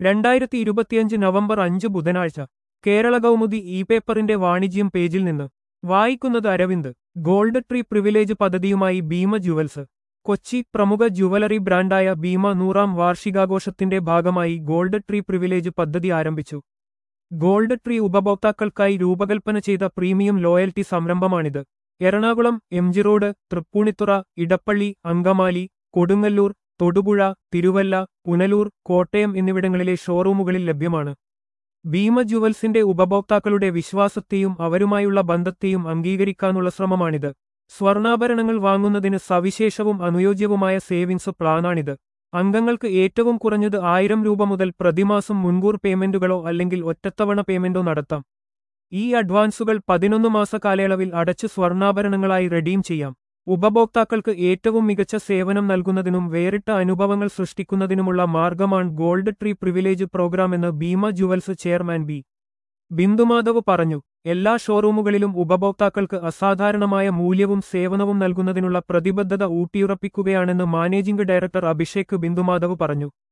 രണ്ടായിരത്തി ഇരുപത്തിയഞ്ച് നവംബർ അഞ്ച് ബുധനാഴ്ച കേരള കൗമുദി ഇ പേപ്പറിന്റെ വാണിജ്യം പേജിൽ നിന്ന് വായിക്കുന്നത് അരവിന്ദ് ഗോൾഡ് ട്രീ പ്രിവിലേജ് പദ്ധതിയുമായി ഭീമ ജുവൽസ് കൊച്ചി പ്രമുഖ ജുവലറി ബ്രാൻഡായ ഭീമ നൂറാം വാർഷികാഘോഷത്തിന്റെ ഭാഗമായി ഗോൾഡ് ട്രീ പ്രിവിലേജ് പദ്ധതി ആരംഭിച്ചു ഗോൾഡ് ട്രീ ഉപഭോക്താക്കൾക്കായി രൂപകൽപ്പന ചെയ്ത പ്രീമിയം ലോയൽറ്റി സംരംഭമാണിത് Ernakulam M G road Tripunithura Edappally Angamaly Kodungallur Thodupuzha Thiruvalla Punalur Kottayam എന്നിവിടങ്ങളിലെ ഷോറൂമുകളിൽ ലഭ്യമാണ് ഭീമ ജുവൽസിന്റെ ഉപഭോക്താക്കളുടെ വിശ്വാസത്തെയും അവരുമായുള്ള ബന്ധത്തെയും അംഗീകരിക്കാനുള്ള ശ്രമമാണിത് സ്വർണ്ണാഭരണങ്ങൾ വാങ്ങുന്നതിന് സവിശേഷവും അനുയോജ്യവുമായ സേവിങ്സ് പ്ലാനാണിത് അംഗങ്ങൾക്ക് ഏറ്റവും കുറഞ്ഞത് ആയിരം രൂപ മുതൽ പ്രതിമാസം മുൻകൂർ പേയ്മെന്റുകളോ അല്ലെങ്കിൽ ഒറ്റത്തവണ പേയ്മെന്റോ നടത്താം ഈ അഡ്വാൻസുകൾ പതിനൊന്ന് മാസ കാലയളവിൽ അടച്ച് സ്വർണ്ണാഭരണങ്ങളായി റെഡീം ചെയ്യാം ഉപഭോക്താക്കൾക്ക് ഏറ്റവും മികച്ച സേവനം നൽകുന്നതിനും വേറിട്ട അനുഭവങ്ങൾ സൃഷ്ടിക്കുന്നതിനുമുള്ള മാർഗമാണ് ഗോൾഡ് ട്രീ പ്രിവിലേജ് പ്രോഗ്രാം എന്ന് Bhima jewels chairman B Bindumadhav പറഞ്ഞു എല്ലാ ഷോറൂമുകളിലും ഉപഭോക്താക്കൾക്ക് അസാധാരണമായ മൂല്യവും സേവനവും നൽകുന്നതിനുള്ള പ്രതിബദ്ധത ഊട്ടിയുറപ്പിക്കുകയാണെന്ന് മാനേജിംഗ് ഡയറക്ടർ അഭിഷേക് ബിന്ദുമാധവ് പറഞ്ഞു